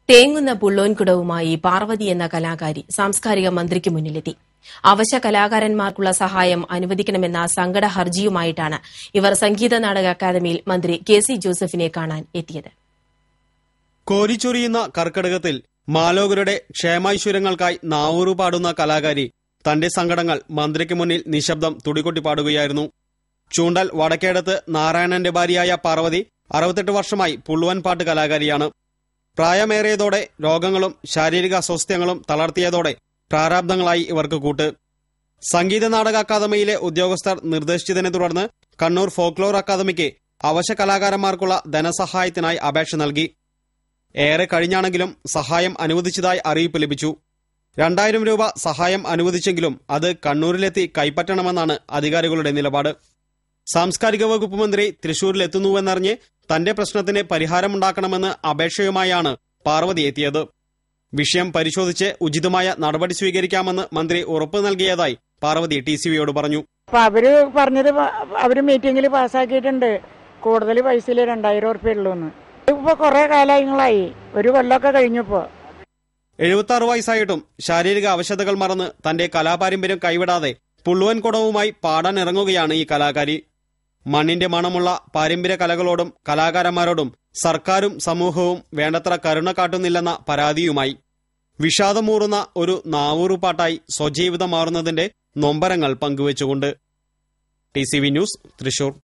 തേങ്ങുന്ന പുള്ളോൻകുടവുമായി പാർവതി എന്ന കലാകാരി സാംസ്കാരിക മന്ത്രിക്ക് മുന്നിലെത്തി അവശ കലാകാരന്മാർക്കുള്ള സഹായം അനുവദിക്കണമെന്ന സങ്കട ഹർജിയുമായിട്ടാണ് ഇവർ സംഗീത നാടക അക്കാദമിയിൽ മന്ത്രി കെ സി ജോസഫിനെ കാണാൻ എത്തിയത് കോരിച്ചൊരിയുന്ന കർക്കിടകത്തിൽ മാലോകരുടെ ക്ഷേമൈശ്വര്യങ്ങൾക്കായി നാവൂറു പാടുന്ന കലാകാരി തന്റെ സങ്കടങ്ങൾ മന്ത്രിക്ക് മുന്നിൽ നിശബ്ദം തുടികൊട്ടി പാടുകയായിരുന്നു ചൂണ്ടൽ വടക്കേടത്ത് നാരായണന്റെ ഭാര്യയായ പാർവതി അറുപത്തെട്ട് വർഷമായി പുള്ളുവൻ പാട്ട് കലാകാരിയാണ് പ്രായമേറിയതോടെ രോഗങ്ങളും ശാരീരിക അസ്വസ്ഥ്യങ്ങളും തളർത്തിയതോടെ പ്രാരാബ്ദങ്ങളായി ഇവർക്ക് കൂട്ട് സംഗീത നാടക അക്കാദമിയിലെ ഉദ്യോഗസ്ഥർ നിർദ്ദേശിച്ചതിനെ തുടർന്ന് കണ്ണൂർ ഫോക്ലോർ അക്കാദമിക്ക് അവശ കലാകാരന്മാർക്കുള്ള ധനസഹായത്തിനായി അപേക്ഷ നൽകി ഏറെ കഴിഞ്ഞാണെങ്കിലും സഹായം അനുവദിച്ചതായി അറിയിപ്പ് ലഭിച്ചു രണ്ടായിരം രൂപ സഹായം അനുവദിച്ചെങ്കിലും അത് കണ്ണൂരിലെത്തി കൈപ്പറ്റണമെന്നാണ് അധികാരികളുടെ നിലപാട് സാംസ്കാരിക വകുപ്പ് മന്ത്രി തൃശൂരിലെത്തുന്നുവെന്നറിഞ്ഞ് തന്റെ പ്രശ്നത്തിന് പരിഹാരമുണ്ടാക്കണമെന്ന് അപേക്ഷയുമായാണ് പാർവതി എത്തിയത് വിഷയം പരിശോധിച്ച് ഉചിതമായ നടപടി സ്വീകരിക്കാമെന്ന് മന്ത്രി ഉറപ്പു നൽകിയതായി പാർവതി ടി സിവിയോട് പറഞ്ഞു അപ്പൊ അവര് പറഞ്ഞത് പ- അവര് മീറ്റിംഗിൽ പാസ്സാക്കിയിട്ടുണ്ട് കൂടുതൽ പൈസയിൽ രണ്ടായിരം ഉറുപ്പ്യ ഉള്ളൂന്ന് ഇപ്പൊ കുറെ കാലങ്ങളായി ഒരു കൊല്ലമൊക്കെ കഴിഞ്ഞപ്പോ എഴുപത്തി ആറ് വയസ്സായിട്ടും ശാരീരിക അവശതകൾ മറന്ന് തന്റെ കലാപാരമ്പര്യം കൈവിടാതെ പുള്ളുവൻ കുടവുമായി പാടാൻ ഇറങ്ങുകയാണ് ഈ കലാകാരി മണ്ണിന്റെ മണമുള്ള പാരമ്പര്യ കലകളോടും കലാകാരന്മാരോടും സർക്കാരും സമൂഹവും വേണ്ടത്ര കരുണ കാട്ടുന്നില്ലെന്ന പരാതിയുമായി വിഷാദമൂറുന്ന ഒരു നാവൂറുപാട്ടായി സ്വജീവിതം മാറുന്നതിന്റെ നൊമ്പരങ്ങൾ പങ്കുവച്ചുകൊണ്ട് T C V news Thrissur